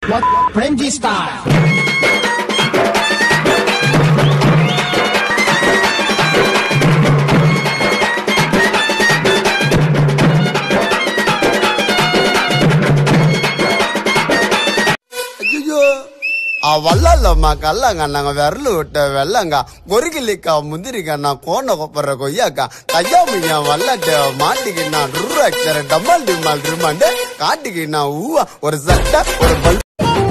What Premji style? ஐயோ ಆ ವಲ್ಲಲ್ಲಮ್ಮ ಕಲ್ಲಂಗ ನಂಗ ಬೆರಳು ಹುಟ್ಟ வெள்ளங்க கொருகிலிக்கா முந்திரிக்கண்ணா கோண கொப்பற கொய்யாக்கா கையாமியா வல்லட்ட மாட்டிக்கினா ருராக்சர டம்மால் டிம்மால் ரிமாண்டு காட்டிக்கினா ஊவா ஒரு சட்டை ஒரு பல்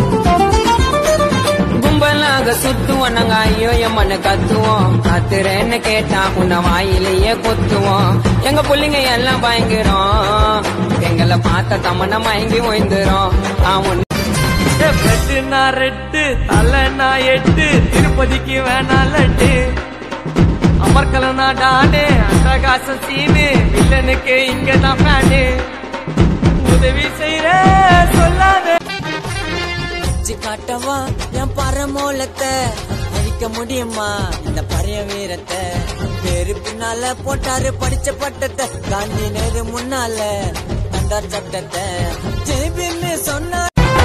கும்பலாக சுத்துவோம் நாங்க ஐயோ எம்மன்னு கத்துவோம் கத்துறேன்னு கேட்டா உன்ன வாயிலேயே கொத்துவோம் எங்க புள்ளைங்க எல்லாம் பயங்கரம் எங்களை பார்த்த தமன மயங்கி ஓய்ந்துரும் அவன் பெட்டு நான் ரெட்டு தலை நான் எட்டு திருப்பதிக்கு வேணா லட்டு அமர்கல நான் டானு அட்டகாசம் சீனு வில்லனுக்கு இங்க தான் ஃபேனு உதவி செய்யற சொல்லாத வச்சு காட்டவா என் பரமோலத்தை அழிக்க முடியுமா இந்த பழைய வீரத்தை பேரு பின்னால போட்டாரு படிச்ச பட்டத்தை காந்தி நேரு முன்னால தந்தார் சட்டத்தை ஜெய்பின்னு சொன்னார்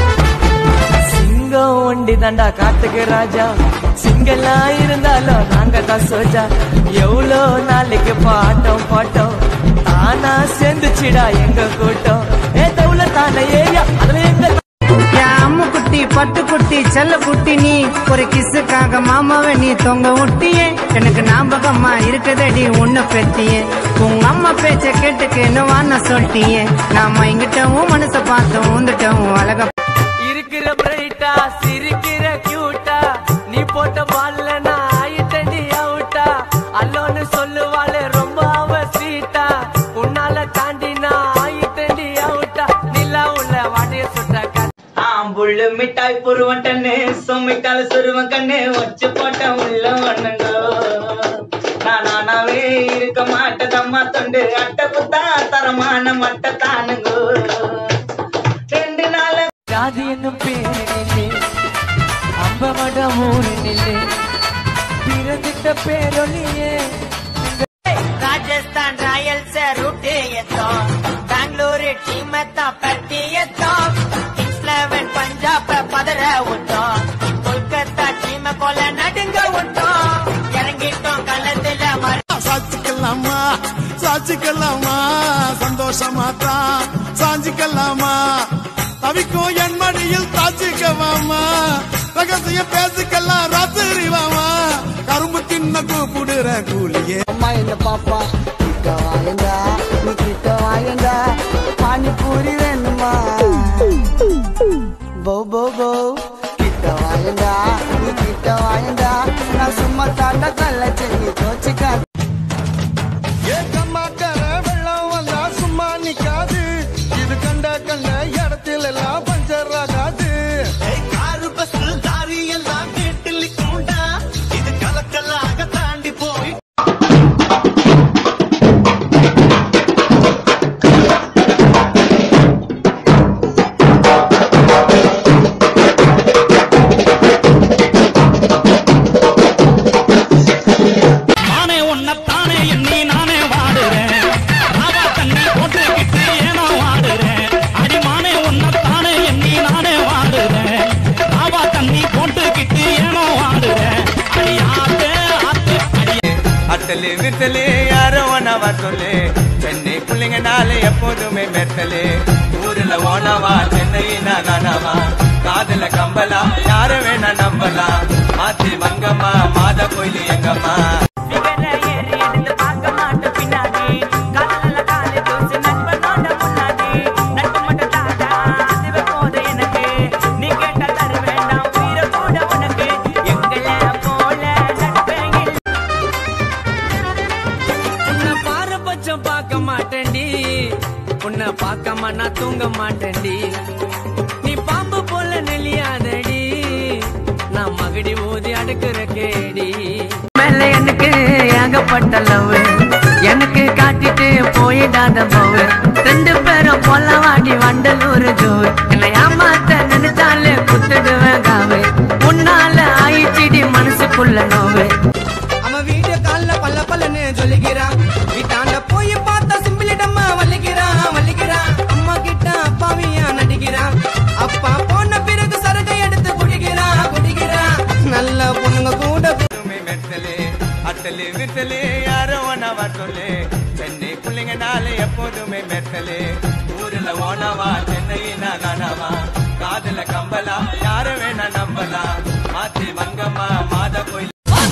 சிங்கம் ஒண்டி தாண்டா காட்டுக்கு ராஜா சிங்கலா இருந்தாலும் நாங்க தான் சோஜா எவ்வளோ நாளைக்கு பாட்டோம் பாட்டோம் தானா சேர்ந்துச்சுடா எங்க கூட்டம் ஏ தவுல தானே ஏரியா அதுல எங்க அம்மு குட்டி பட்டு குட்டி செல்ல குட்டி நீ ஒரு கிஸ்ஸுக்காக மாமாவை நீ தொங்க விட்டியே எனக்கு ஞாபகமா இருக்குதடி உன்னை பெத்தியே உங்க அம்மா பேச்ச கேட்டுக்கேன்னு வான சொல்லிட்டியே நாம இங்கிட்டவும் மனச பார்த்து ஊந்துட்டவும் அழகா இருக்கிற பிரைட்டா சிரிக்கிற கியூட்டா நீ போட்ட பால்ல நான் ஆயிட்டடி அவுட்டா அல்லோன்னு சொல்லுவாளே ரொம்ப அவ சீட்டா உன்னால தாண்டி நான் ஆயிட்டடி அவுட்டா நிலா உள்ள வாடைய சுட்ட ஆம்புள்ளு மிட்டாய் புருவன் டன்னு சும்மிட்டால சுருவன் கண்ணு வச்சு போட்ட உள்ள ஒண்ணுங்கோ நான் நானாவே இருக்க மாட்டதம்மா தொண்டு அட்டை புத்தா தரமான மட்ட தானுங்கோ ரெண்டு நாள் ஜாதி என்னும் பேரிலே அம்பமட மூணு நிலே பிறந்திட்ட பேரொழியே ராஜஸ்தான் ராயல்ஸ் ரூட்டு எத்தோம் பெங்களூரு டீம் எத்தோம் பட்டி எத்தோம் கிங்ஸ் லெவன் பஞ்சாப் பதற விட்டோம் கொல்கத்தா டீம் போல நடுங்க விட்டோம் இறங்கிட்டோம் களத்துல மறு சாச்சிக்கலாமா சாச்சிக்கலாமா சந்தோஷமா தான் சாஞ்சிக்கலாமா தவிக்கும் என் மடியில் தாச்சிக்கவாமா ரகசிய பேசிக்கலாம் ராத்திரி வாமா கரும்பு தின்ன கூப்பிடுற கூலியே அம்மா இந்த பாப்பா கிட்ட வாயண்டா நீ கிட்ட வாயண்டா பானிபூரி வேணுமா போ போ போ கிட்ட வாயண்டா நீ கிட்ட வாயண்டா நான் சும்மா தாண்டா கல்ல செஞ்சு தோச்சிக்க ஏக்கமாக்கற வெள்ளம் வந்தா சும்மா நிக்காது இது கண்ட கண்ட இடத்துல எல்லாம் பஞ்சர் ஆகாது காரு பஸ் லாரி எல்லாம் வீட்டில் கூண்டா இது கலக்கலாக தாண்டி போய் நானே உன்னத்தானே எண்ணி நானே வாடுறேன் ராவா தண்ணி போட்டுக்கிட்டு ஏனோ வாடுறேன் அடிமானே உன்னத்தானே எண்ணி நானே வாடுறேன் ராவா தண்ணி போட்டுக்கிட்டு ஏனோ வாடுறேன் அடி ஆத்து ஆத்து அடி அட்டலு வித்தலு யாரோ ஒன்னவா சொல்லு சென்னை பிள்ளைங்க நாளே எப்போதுமே மெத்தலு ஊர்ல ஓனவா சென்னை நானவா காதல கம்பலாம் யார வேணா நம்பலாம் மாத்தி மங்கம்மா மாத கோயில் எங்கம்மா உன்னை பாரபட்சம் பார்க்க மாட்டேன்டி உன்னை பார்க்காம நான் தூங்க மாட்டேன்டி நீ பாம்பு போல நெளியாதடி நான் மகடி ஊதி அடுக்குற கேடி மேல எனக்கு ஏகப்பட்ட லவ் எனக்கு காட்டிட்டு போயிடாத பவு ரெண்டு பேரும் பொல்ல வாடி வண்டலூர் ஜோர் என்னை ஏமாத்த நினைச்சாலே குத்துடுவேன் காவு உன்னால ஆயிடுச்சிடி மனசுக்குள்ள நோவு அவன் வீடியோ கால்ல பல்ல பல்லன்னு சொல்லிக்கிறான் வீட்டாண்ட போய் பார்த்தா சிம்பிளிடம்மா வலிக்கிறான் வலிக்கிறான் அம்மா கிட்ட அப்பாவியா நடிக்கிறான் அப்பா போன பிறகு சொல்லு சென்னை பிள்ளைங்கனால எப்போதுமே மெத்தலு ஊர்ல ஓனவா சென்னையினா நானாவா காதுல கம்பலா யார வேணா நம்பலாம் மாத்தி மங்கம்மா மாத கோயில்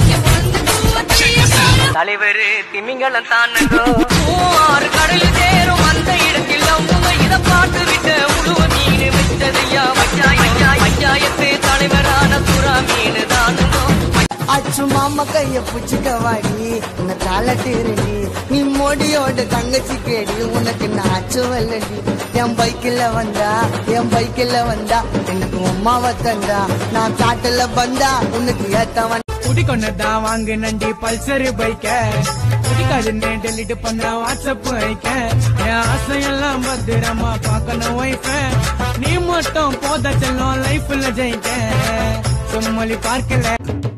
தலைவர் திமிங்கலம் தானோ ஆறு கடலில் சேரும் அந்த இடத்தில் அவங்க இத பாட்டு விட்டு முழுவ மீன் விட்டதையா பஞ்சாயத்து தலைவரான புறா மீன் தானோ அச்சு மாமா கைய புச்சுக்க வாடி உன்னை தாளட்டிருடி நீ மோடியோட தங்கச்சி கேடி உனக்கு நான் அச்சு வல்லடி என் பைக்கில் வந்தா என் பைக்கில் வந்தா எனக்கு உமாவை தந்தா நான் காட்டுல வந்தா உனக்கு ஏத்தவன் குடிக்கொண்டதான் வாங்கு நண்டி பல்சர் பைக்க குடிக்காதுன்னு டெலிட் பண்ற வாட்ஸ்அப் வைக்க என் ஆசையெல்லாம் பத்திரமா பார்க்கணும் ஒய்ஃப நீ மட்டும் போத செல்லும் லைஃப்ல ஜெயிக்க சும்மொழி பார்க்கல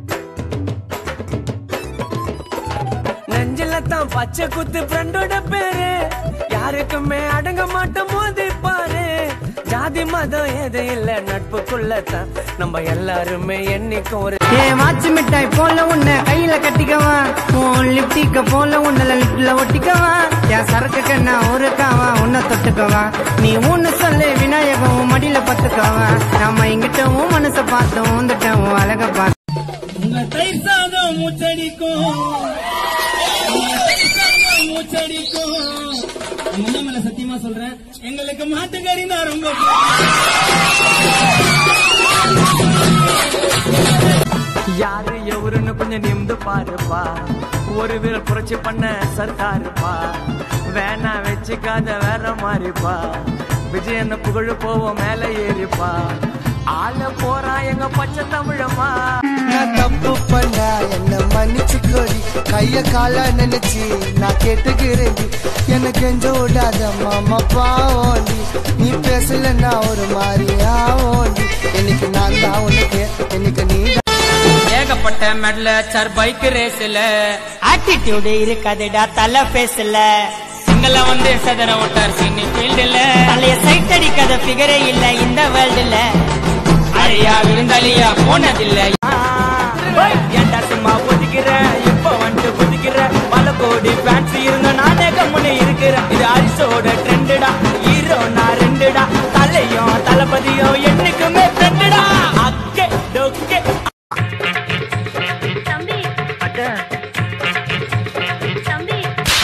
நெஞ்சில தான் பச்சை குத்து ஃப்ரெண்டோட பேரு யாருக்குமே அடங்க மாட்டோம் மோதி பாரு ஜாதி மதம் எது இல்ல நட்புக்குள்ள தான் நம்ம எல்லாருமே என்னைக்கும் ஒரு ஏன் வாட்சி மிட்டாய் போல உன்னை கையில கட்டிக்கவா உன் லிப்டிக்க போல உன்னை லிப்ட்ல ஒட்டிக்கவா என் சரக்கு கண்ணா ஒரு காவா உன்னை தொட்டுக்கவா நீ ஒன்னு சொல்லு விநாயகம் உன் மடியில பத்துக்கவா நாம இங்கிட்ட உன் மனசை பார்த்தோம் வந்துட்டோம் உன் அழக பார்த்து உங்க தயிர் சாதம் மூச்சடிக்கும் உங்க தயிர் சாதம் மூச்சடிக்கும் உங்க அம்மா மேல சத்தியமா சொல்றேன் எங்களுக்கு மாட்டுக்கறி தான் ரொம்ப யாரு எவருன்னு கொஞ்சம் நிமிந்து பாருப்பா ஒரு வீரல் புரட்சி பண்ண சர்க்காருப்பா வேணா வச்சுக்காத வேற மாதிரிப்பா விஜயன புகழ் போவோம் மேல ஏறிப்பா ஆள போறா எங்க பச்சை தமிழம்மா நான் தப்பு பண்ணா என்ன மன்னிச்சுக்கோடி கைய கால நினைச்சு நான் கேட்டுக்கிறேன் எனக்கு எஞ்ச விடாத மாமா பாவோண்டி நீ பேசலன்னா ஒரு மாதிரி ஆவோண்டி இன்னைக்கு நான் தான் உனக்கு இன்னைக்கு நீ ஏகப்பட்ட மெடல சார் பைக் ரேஸ்ல ஆட்டிடியூடு இருக்காதுடா தலை பேசல சிங்கள வந்து சதற விட்டார் சின்னி ஃபீல்டுல தலைய சைட் அடிக்காத ஃபிகரே இல்ல இந்த வேர்ல்டுல அழியா விருந்தாளியா போனதில்ல ஏன்டா சும்மா ஒதுக்கிற இப்ப வந்துட்டு ஒதுக்கிற பல கோடி ஃபேன்ஸ் இருந்த நானே கம்முன்னு இருக்கிறேன் இது அரிசோட ட்ரெண்டுடா ஹீரோ நான் ரெண்டுடா தலையும் தளபதியும் என்னைக்குமே ஃப்ரெண்டுடா அக்கே டொக்கே தம்பி தம்பி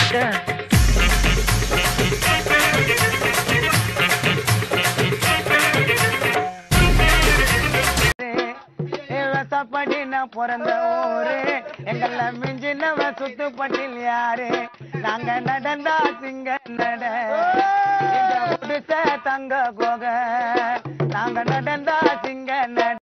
விவசாயப்படி நான் பிறந்த ஊரு எங்கள மிஞ்சினவ சுத்துப்பட்டில் யாரு நாங்க நடந்தா சிங்க நட எங்க குடிசை தங்க கோக நாங்க நடந்தா சிங்க நட